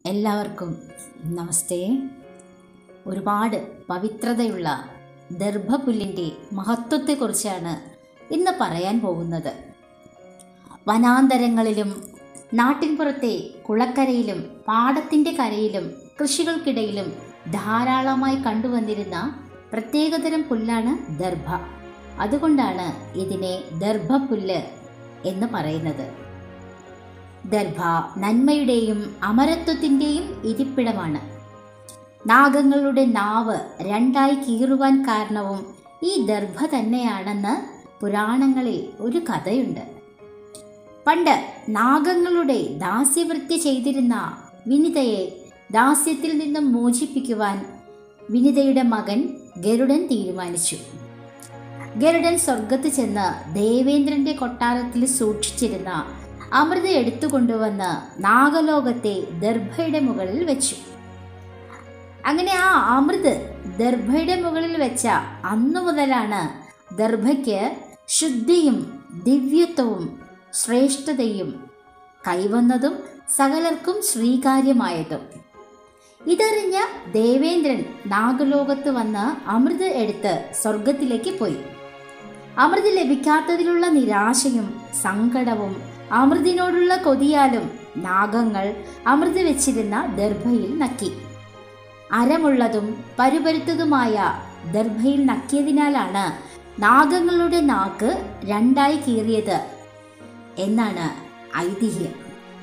എല്ലാവർക്കും നമസ്തേ ഒരുപാട് പവിത്രതയുള്ള ദർഭപുല്ലിൻ്റെ മഹത്വത്തെക്കുറിച്ചാണ് ഇന്ന് പറയാൻ പോകുന്നത് വനാന്തരങ്ങളിലും നാട്ടിൻപുറത്തെ കുളക്കരയിലും പാടത്തിൻ്റെ കരയിലും കൃഷികൾക്കിടയിലും ധാരാളമായി കണ്ടുവന്നിരുന്ന പ്രത്യേകതരം പുല്ലാണ് ദർഭ അതുകൊണ്ടാണ് ഇതിനെ ദർഭപുല്ല് എന്ന് പറയുന്നത് ദർഭ നന്മയുടെയും അമരത്വത്തിൻ്റെയും ഇരിപ്പിടമാണ് നാഗങ്ങളുടെ നാവ് രണ്ടായി കീറുവാൻ കാരണവും ഈ ദർഭ തന്നെയാണെന്ന് പുരാണങ്ങളിൽ ഒരു കഥയുണ്ട് പണ്ട് നാഗങ്ങളുടെ ദാസ്യവൃത്തി ചെയ്തിരുന്ന വിനിതയെ ദാസ്യത്തിൽ നിന്നും മോചിപ്പിക്കുവാൻ വിനിതയുടെ മകൻ ഗരുഡൻ തീരുമാനിച്ചു ഗരുഡൻ സ്വർഗത്ത് ചെന്ന് ദേവേന്ദ്രന്റെ കൊട്ടാരത്തിൽ സൂക്ഷിച്ചിരുന്ന അമൃത എടുത്തുകൊണ്ടുവന്ന് നാഗലോകത്തെ ദർഭയുടെ മുകളിൽ വെച്ചു അങ്ങനെ ആ അമൃത് ദർഭയുടെ മുകളിൽ വെച്ച അന്നു മുതലാണ് ദർഭയ്ക്ക് ശുദ്ധിയും ദിവ്യത്വവും ശ്രേഷ്ഠതയും കൈവന്നതും സകലർക്കും സ്വീകാര്യമായതും ഇതറിഞ്ഞ ദേവേന്ദ്രൻ നാഗലോകത്ത് വന്ന് അമൃത് എടുത്ത് സ്വർഗത്തിലേക്ക് പോയി അമൃത് ലഭിക്കാത്തതിലുള്ള നിരാശയും സങ്കടവും അമൃതിനോടുള്ള കൊതിയാലും നാഗങ്ങൾ അമൃത് വെച്ചിരുന്ന ദർഭയിൽ നക്കി അരമുള്ളതും പരുപരുത്തതുമായ ദർഭയിൽ നക്കിയതിനാലാണ് നാഗങ്ങളുടെ നാക്ക് രണ്ടായി കീറിയത് എന്നാണ് ഐതിഹ്യം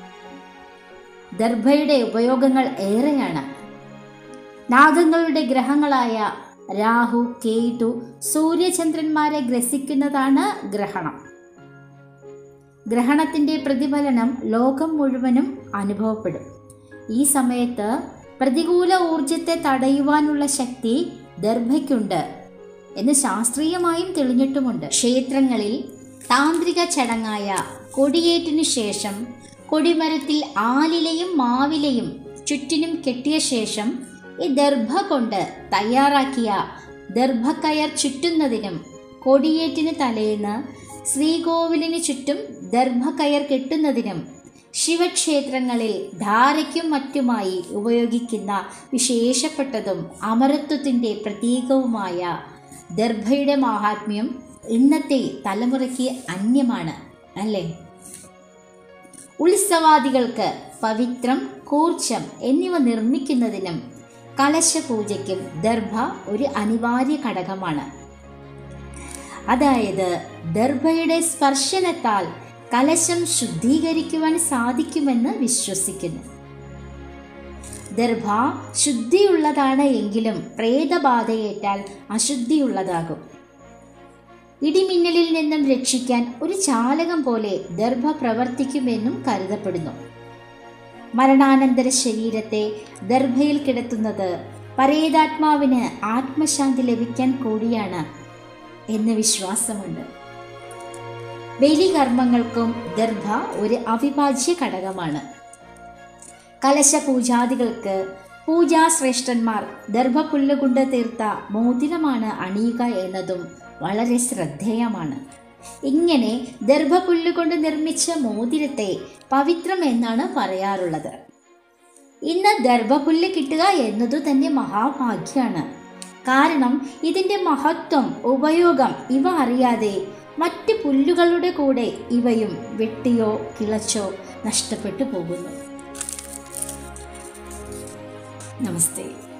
ദർഭയുടെ ഉപയോഗങ്ങൾ ഏറെയാണ് നാഗങ്ങളുടെ ഗ്രഹങ്ങളായ രാഹു കേതു സൂര്യചന്ദ്രന്മാരെ ഗ്രസിക്കുന്നതാണ് ഗ്രഹണം ഗ്രഹണത്തിന്റെ പ്രതിഫലനം ലോകം മുഴുവനും അനുഭവപ്പെടും ഈ സമയത്ത് പ്രതികൂല ഊർജത്തെ തടയുവാനുള്ള ശക്തി ദർഭയ്ക്കുണ്ട് എന്ന് ശാസ്ത്രീയമായും തെളിഞ്ഞിട്ടുമുണ്ട് ക്ഷേത്രങ്ങളിൽ താന്ത്രിക ചടങ്ങായ കൊടിയേറ്റിനു ശേഷം കൊടിമരത്തിൽ ആലിലയും മാവിലയും ചുറ്റിനും കെട്ടിയ ശേഷം ഈ ദർഭ കൊണ്ട് തയ്യാറാക്കിയ ദർഭക്കയർ ചുറ്റുന്നതിനും കൊടിയേറ്റിന് തലേന്ന് ശ്രീകോവിലിന് ചുറ്റും ദർഭക്കയർ കെട്ടുന്നതിനും ശിവക്ഷേത്രങ്ങളിൽ ധാരയ്ക്കും മറ്റുമായി ഉപയോഗിക്കുന്ന വിശേഷപ്പെട്ടതും അമരത്വത്തിൻ്റെ പ്രതീകവുമായ ദർഭയുടെ മാഹാത്മ്യം ഇന്നത്തെ തലമുറയ്ക്ക് അന്യമാണ് അല്ലേ ഉത്സവാദികൾക്ക് പവിത്രം കൂർച്ചം എന്നിവ നിർമ്മിക്കുന്നതിനും കലശപൂജയ്ക്കും ദർഭ ഒരു അനിവാര്യ ഘടകമാണ് അതായത് ദർഭയുടെ സ്പർശനത്താൽ കലശം ശുദ്ധീകരിക്കുവാൻ സാധിക്കുമെന്ന് വിശ്വസിക്കുന്നു ദർഭ ശുദ്ധിയുള്ളതാണ് എങ്കിലും പ്രേതബാധയേറ്റാൽ അശുദ്ധിയുള്ളതാകും ഇടിമിന്നലിൽ നിന്നും രക്ഷിക്കാൻ ഒരു ചാലകം പോലെ ദർഭ പ്രവർത്തിക്കുമെന്നും കരുതപ്പെടുന്നു മരണാനന്തര ശരീരത്തെ ദർഭയിൽ കിടത്തുന്നത് പരേതാത്മാവിന് ആത്മശാന്തി ലഭിക്കാൻ കൂടിയാണ് എന്ന് വിശ്വാസമുണ്ട് ബലികർമ്മങ്ങൾക്കും ദർഭ ഒരു അവിഭാജ്യ ഘടകമാണ് കലശപൂജാദികൾക്ക് പൂജാശ്രേഷ്ഠന്മാർ ദർഭപുല്ലുകൊണ്ട് തീർത്ത മോതിരമാണ് അണിയുക എന്നതും വളരെ ശ്രദ്ധേയമാണ് ഇങ്ങനെ ദർഭപുല്ലുകൊണ്ട് നിർമ്മിച്ച മോതിരത്തെ പവിത്രം എന്നാണ് പറയാറുള്ളത് ഇന്ന് ദർഭപുല്ല് കിട്ടുക എന്നതു തന്നെ മഹാഭാഗ്യമാണ് കാരണം ഇതിൻ്റെ മഹത്വം ഉപയോഗം ഇവ അറിയാതെ മറ്റ് പുല്ലുകളുടെ കൂടെ ഇവയും വെട്ടിയോ കിളച്ചോ നഷ്ടപ്പെട്ടു പോകുന്നു നമസ്തേ